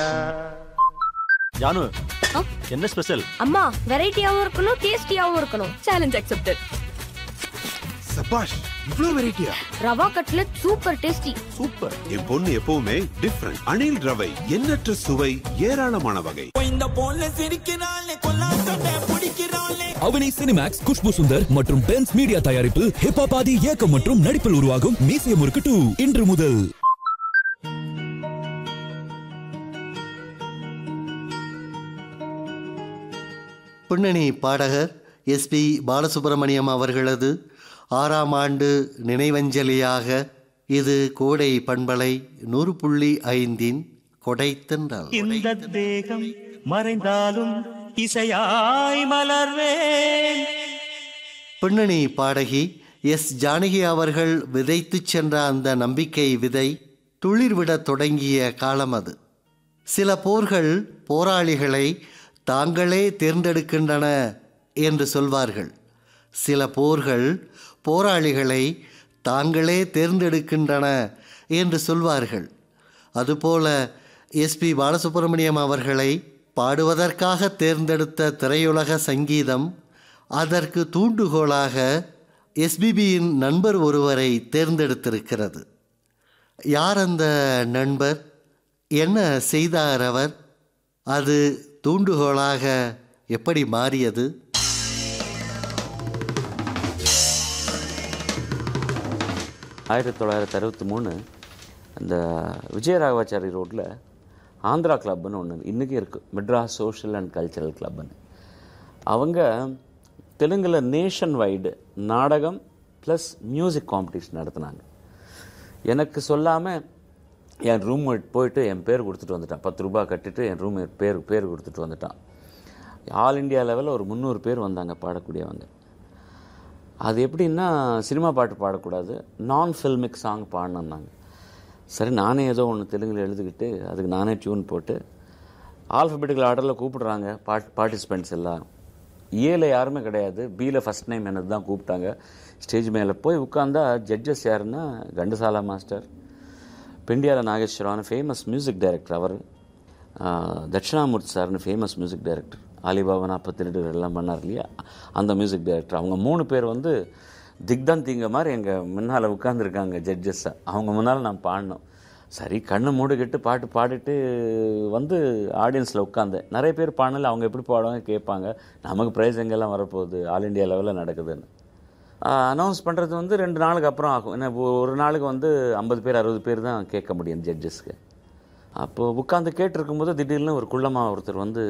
தாண்டா ஜானு ஆ? என்ன ஸ்பெஷல் அம்மா வெரைட்டியாவும் இருக்கணும் டேஸ்டியாவும் இருக்கணும் சேலஞ்ச் அக்செப்டட் சபாஷ் இவ்ளோ வெரைட்டியா rava cutlet super tasty super என் பொண்ணு எப்பவுமே டிஃப்ரெண்ட் அணில் ரவை எண்ணற்ற சுவை ஏராளமான வகை இந்த போல சிரிக்கிறாளே கொல்லாட்டத்தை பிடிக்கிறாளே அவனி சினிமேக்ஸ் குஷ்பு சுந்தர் மற்றும் பென்ஸ் மீடியா தயாரிப்பில் ஹிப்பாபாதி இயக்கம் மற்றும் நடிப்பில் உருவாகும் மீசிய முறுக்கு டூ இன்று முதல் பின்னணி பாடகர் எஸ்பி பாலசுப்ரமணியம் அவர்களது ஆறாம் ஆண்டு நினைவஞ்சலியாக இது கோடை பண்பலை நூறு புள்ளி ஐந்தின் கொடைத்தென்றல் இந்த தேகம் மறைந்தாலும் இசையாய் மலர்வேன் பின்னணி பாடகி எஸ் ஜானகி அவர்கள் விதைத்துச் சென்ற அந்த நம்பிக்கை விதை துளிர்விடத் தொடங்கிய காலம் அது சில போர்கள் போராளிகளை தாங்களே தேர்ந்தெடுக்கின்றன என்று சொல்வார்கள் சில போர்கள் போராளிகளை தாங்களே தேர்ந்தெடுக்கின்றன என்று சொல்வார்கள் அதுபோல எஸ்பி பாலசுப்ரமணியம் அவர்களை பாடுவதற்காக தேர்ந்தெடுத்த திரையுலக சங்கீதம் அதற்கு தூண்டுகோலாக எஸ்பிபியின் நண்பர் ஒருவரை தேர்ந்தெடுத்திருக்கிறது யார் அந்த நண்பர் என்ன செய்தார் அவர் அது தூண்டுகோலாக எப்படி மாறியது ஆயிரத்தி தொள்ளாயிரத்தி அறுபத்தி மூணு அந்த விஜயராகவாச்சாரி ரோட்டில் ஆந்திரா கிளப்னு ஒன்று இன்றைக்கி இருக்குது மெட்ராஸ் சோஷியல் அண்ட் கல்ச்சரல் கிளப்னு அவங்க தெலுங்கில் நேஷன் வைடு நாடகம் ப்ளஸ் மியூசிக் காம்படிஷன் நடத்துனாங்க எனக்கு சொல்லாமல் என் ரூம் போயிட்டு என் பேர் கொடுத்துட்டு வந்துட்டான் பத்து ரூபாய் கட்டிட்டு என் ரூம் பேர் பேர் கொடுத்துட்டு வந்துட்டான் ஆல் இந்தியா லெவலில் ஒரு முந்நூறு பேர் வந்தாங்க பாடக்கூடியவங்க அது எப்படின்னா சினிமா பாட்டு பாடக்கூடாது நான் ஃபில்மிக் சாங் பாடணுன்னாங்க சரி நானே ஏதோ ஒன்று தெலுங்கில் எழுதிக்கிட்டு அதுக்கு நானே டியூன் போட்டு ஆல்ஃபபெட்டிக்கல் ஆர்டரில் கூப்பிடுறாங்க பாட் பார்ட்டிசிபெண்ட்ஸ் எல்லாம் ஏல யாருமே கிடையாது பியில் ஃபஸ்ட் நேம் என்னது தான் கூப்பிட்டாங்க ஸ்டேஜ் மேலே போய் உட்காந்தா ஜட்ஜஸ் யாருன்னா Ghantasala master Pendyala Nageswaran famous music director அவர் ஆஹ், தட்சிணாமூர்த்தி சார்னு ஃபேமஸ் மியூசிக் டைரக்டர் அலிபாபா அப்போ திருடுகள் எல்லாம் பண்ணார் இல்லையா அந்த மியூசிக் டைரக்டர் அவங்க மூணு பேர் வந்து திக்தான் தீங்க மாதிரி எங்கள் முன்னால் உட்காந்துருக்காங்க ஜட்ஜஸ்ஸை அவங்க முன்னால் நான் பாடினோம் சரி கண்ணை மூடிக்கிட்டு பாட்டு பாடிட்டு வந்து ஆடியன்ஸில் உட்காந்தேன் நிறைய பேர் பாடல அவங்க எப்படி பாடுவாங்க கேட்பாங்க நமக்கு ப்ரைஸ் எங்கெல்லாம் வரப்போகுது ஆல் இண்டியா லெவலில் நடக்குதுன்னு அனௌன்ஸ் பண்ணுறது வந்து ரெண்டு நாளுக்கு அப்புறம் ஆகும் ஏன்னா இப்போ ஒரு நாளுக்கு வந்து ஐம்பது பேர் அறுபது பேர் தான் கேட்க முடியும் ஜட்ஜஸ்க்கு அப்போது உட்காந்து கேட்டிருக்கும்போது திடீர்னு ஒரு குள்ளமா ஒருத்தர் வந்து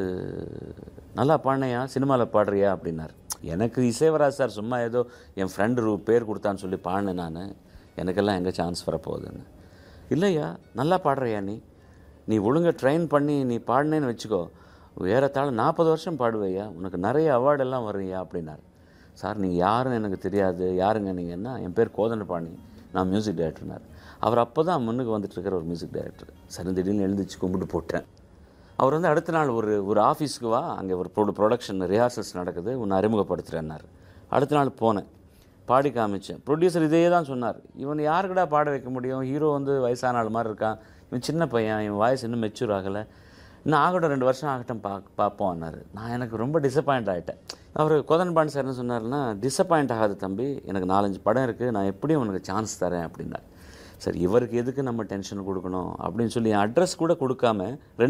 நல்லா பாடினையா சினிமாவில் பாடுறியா அப்படின்னார் எனக்கு இசைவராஜ் சார் சும்மா ஏதோ என் ஃப்ரெண்டு பேர் கொடுத்தான்னு சொல்லி பாடினேன் நான் எனக்கெல்லாம் எங்கே சான்ஸ் வரப்போகுதுன்னு இல்லையா நல்லா பாடுறியா நீ நீ ஒழுங்கா ட்ரெயின் பண்ணி நீ பாடினேன்னு வச்சுக்கோ ஏறத்தாழ நாற்பது வருஷம் பாடுவையா உனக்கு நிறைய அவார்டெல்லாம் வருயா அப்படின்னார் சார் நீங்கள் யாருன்னு எனக்கு தெரியாது யாருங்க நீங்கன்னா என் பேர் கோதண்டபாணி நான் மியூசிக் டைரக்டர்னார் அவர் அப்போ தான் முன்னுக்கு வந்துட்டு இருக்கிற ஒரு மியூசிக் டைரக்டர் சரி திடீர்னு எழுந்திரிச்சு கும்பிட்டு போட்டேன் அவர் வந்து அடுத்த நாள் ஒரு ஒரு ஆஃபீஸ்க்கு வா அங்கே ஒரு ப்ரொ ப்ரொடக்ஷன் ரிஹார்சல்ஸ் நடக்குது உன்னை அறிமுகப்படுத்துகிறேன்னார் அடுத்த நாள் போனேன் பாடி காமிச்சேன் ப்ரொடியூசர் இதே தான் சொன்னார் இவன் யாருக்கடா பாட வைக்க முடியும் ஹீரோ வந்து வயசான ஆள் மாதிரி இருக்கான் இவன் சின்ன பையன் இவன் வாய்ஸ் இன்னும் மெச்சூர் ஆகலை இன்னும் ஆகட்டும் ரெண்டு வருஷம் ஆகட்டும் பா பார்ப்போம்னாரு நான் எனக்கு ரொம்ப டிசப்பாயிண்ட் ஆகிட்டேன் அவர் கோதன்பாண்டி சார் என்ன சொன்னார்னா டிசப்பாயிண்ட் ஆகாது தம்பி எனக்கு நாலஞ்சு படம் இருக்குது நான் எப்படியும் உனக்கு சான்ஸ் தரேன் அப்படின்னார் சரி இவருக்கு எதுக்கு நம்ம டென்ஷன் கொடுக்கணும் அப்படின்னு சொல்லி அட்ரஸ் கூட கொடுக்காம ரெண்டு